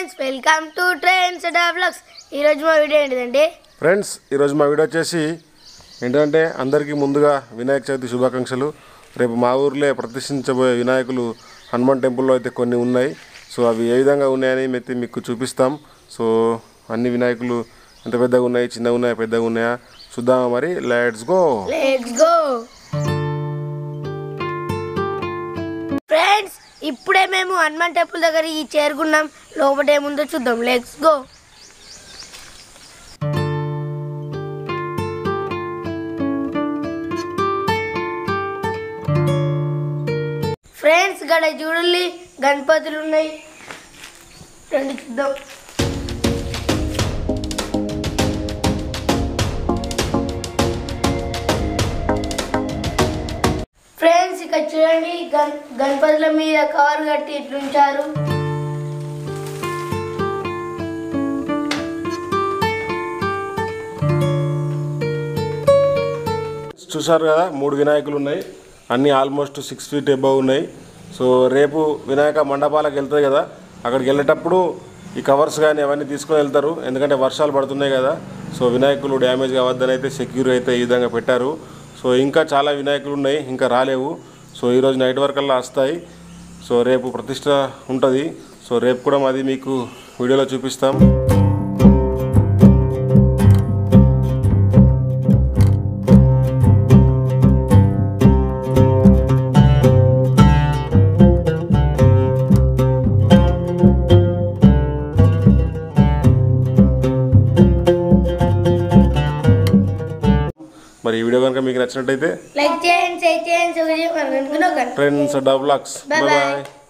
Friends welcome to trains develops ఈరోజు మా video ఏంటిదండి ఫ్రెండ్స్ ఈరోజు మా వీడియో వచ్చేసి ఏంటంటే అందరికీ ముందుగా వినాయక చవితి శుభాకాంక్షలు రేపు మా ఊర్లో ప్రతిష్ఠించబోయే వినాయకులు హనుమాన్ టెంపుల్లో అయితే కొన్ని ఉన్నాయి సో అవి ఏ విధంగా ఉన్నాయని అయితే మీకు చూపిస్తాం సో అన్ని వినాయకులు ఎంత పెద్దగా ఉన్నాయి చిన్నగా ఉన్నాయా పెద్దగా ఉన్నాయా చూద్దామా మరి let's go let's go friends ఇప్పుడే మేము హనుమాన్ టెంపుల్ దగ్గర ఈ చేరుకున్నాం లోపల ఏముందో చూద్దాం లెట్స్ గో ఫ్రెండ్స్ ఇక్కడ చూడండి గణపతులు ఉన్నాయి రండి చూద్దాం ఫ్రెండ్స్ ఇక్కడ చూడండి గన్ గణపతుల మీద కవర్ కట్టి ఇట్లుంచారు చూసారు కదా మూడు వినాయకులు ఉన్నాయి అన్నీ ఆల్మోస్ట్ సిక్స్ ఫీట్ ఎబవ్ ఉన్నాయి సో రేపు వినాయక మండపాలకు వెళ్తుంది కదా అక్కడికి వెళ్ళేటప్పుడు ఈ కవర్స్ కానీ అవన్నీ తీసుకొని వెళ్తారు ఎందుకంటే వర్షాలు పడుతున్నాయి కదా సో వినాయకులు డ్యామేజ్ కావద్దని అయితే సెక్యూర్ అయితే ఈ విధంగా పెట్టారు సో ఇంకా చాలా వినాయకులు ఉన్నాయి ఇంకా రాలేవు సో ఈరోజు నైట్ వరకల్లా వస్తాయి సో రేపు ప్రతిష్ట ఉంటుంది సో రేపు కూడా మాది మీకు వీడియోలో చూపిస్తాం మరి ఈ వీడియో కనుక మీకు నచ్చినట్టయితే లైక్ చేయండి షేర్ చేయండి సబ్స్క్రైబ్ చేయండి ఫ్రెండ్స్ డబ్లాక్స్ Bye బాయ్ bye. బాయ్